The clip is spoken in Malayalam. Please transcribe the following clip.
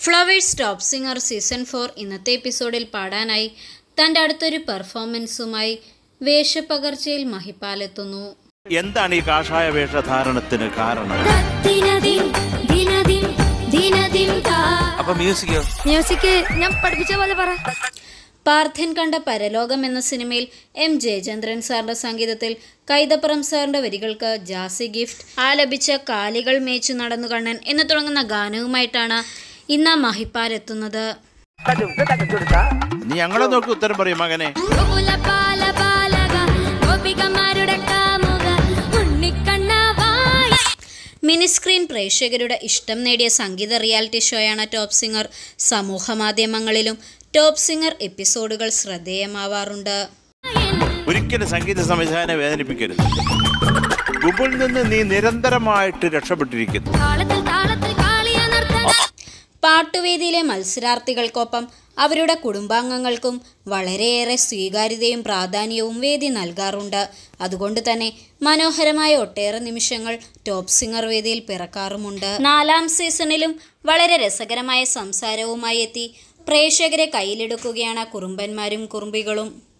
flowers top singer season four ഇന്നത്തെ എപ്പിസോഡിൽ പാടാനായി തൻ്റെ അടുത്തൊരു പെർഫോമൻസുമായി വേഷപ്പകർച്ചയിൽ മഹിപ്പാലെത്തുന്നു എന്താണ് ഈ കാഷായ വേഷധാരണത്തിന് കാരണം ദിനദിൻ ദിനദിൻ ദിനദിൻ താ അപ്പൊ മ്യൂസിക് മ്യൂസിക് ഞാൻ പഠിപ്പിച്ച പോലെ പറ പാർത്ഥൻ കണ്ട പരലോകം എന്ന സിനിമയിൽ എം ജയചന്ദ്രൻ സാറിന്റെ സംഗീതത്തിൽ കൈതപ്പുറം സാറിന്റെ വരികൾക്ക് ജാസി ഗിഫ്റ്റ് ആലപിച്ച കാലികൾ മേച്ചു നടന്നു കണ്ണൻ എന്ന് തുടങ്ങുന്ന ഗാനവുമായിട്ടാണ് ഇന്ന് ആ മഹിപ്പാൽ എത്തുന്നത് നീ ഞങ്ങളെ നോക്കി ഉത്തരം പറയും മകനെ ഗോകുല ബാല ബാലക ഗോപികമാരുടെ കാമുക ഉണ്ണിക്കണ്ണവായി മിനിസ്ക്രീൻ പ്രേക്ഷകരുടെ ഇഷ്ടം നേടിയ സംഗീത റിയാലിറ്റി ഷോയാണ് ടോപ്പ് സിംഗർ സമൂഹ മാധ്യമങ്ങളിലും ടോപ്പ് സിംഗർ എപ്പിസോഡുകൾ ശ്രദ്ധേയമാവാറുണ്ട് ഒരിക്കലും സംഗീത സംവിധാനം വേദനിപ്പിക്കരുത് ഗുബിൽ നിന്ന് നീ നിരന്തരമായിട്ട് രക്ഷപ്പെട്ടിരിക്കുന്നു താളത്തിൽ താളത്തിൽ കാളിയ നർത്തന പാട്ടുവേദിയിലെ മത്സരാർത്ഥികൾക്കൊപ്പം അവരുടെ കുടുംബാംഗങ്ങൾക്കും വളരെയേറെ സ്വീകാര്യതയും പ്രാധാന്യവും വേദി നൽകാറുണ്ട് അതുകൊണ്ട് തന്നെ മനോഹരമായ ഒട്ടേറെ നിമിഷങ്ങൾ ടോപ്പ് സിംഗർ വേദിയിൽ പിറക്കാറുമുണ്ട് നാലാം സീസണിലും വളരെ രസകരമായ സംസാരവുമായി എത്തി പ്രേക്ഷകരെ കയ്യിലെടുക്കുകയാണ് കുറുമ്പന്മാരും കുറുമ്പികളും